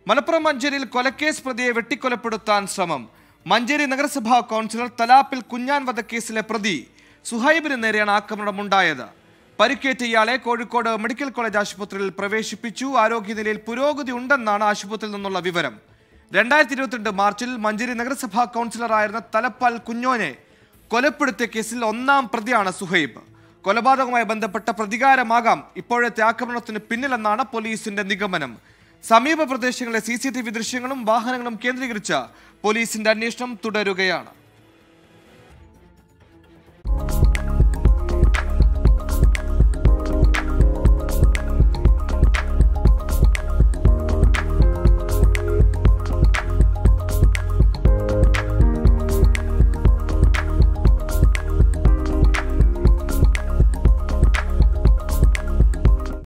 മലപ്പുറം മഞ്ചേരിയിൽ കൊലക്കേസ് പ്രതിയെ വെട്ടിക്കൊലപ്പെടുത്താൻ ശ്രമം മഞ്ചേരി നഗരസഭാ കൗൺസിലർ തലാപ്പിൽ കുഞ്ഞാൻ വധക്കേസിലെ പ്രതി സുഹൈബിന് നേരെയാണ് ആക്രമണമുണ്ടായത് പരിക്കേറ്റ ഇയാളെ കോഴിക്കോട് മെഡിക്കൽ കോളേജ് ആശുപത്രിയിൽ പ്രവേശിപ്പിച്ചു ആരോഗ്യനിലയിൽ പുരോഗതി ഉണ്ടെന്നാണ് ആശുപത്രിയിൽ നിന്നുള്ള വിവരം രണ്ടായിരത്തി ഇരുപത്തിരണ്ട് മാർച്ചിൽ മഞ്ചേരി നഗരസഭാ കൗൺസിലറായിരുന്ന തലപ്പാൽ കുഞ്ഞോനെ കൊലപ്പെടുത്തിയ കേസിൽ ഒന്നാം പ്രതിയാണ് സുഹൈബ് കൊലപാതകവുമായി ബന്ധപ്പെട്ട പ്രതികാരമാകാം ഇപ്പോഴത്തെ ആക്രമണത്തിന് പിന്നിലെന്നാണ് പോലീസിന്റെ നിഗമനം സമീപ പ്രദേശങ്ങളിലെ സി സി ടി വി ദൃശ്യങ്ങളും വാഹനങ്ങളും കേന്ദ്രീകരിച്ച് പോലീസിന്റെ അന്വേഷണം തുടരുകയാണ്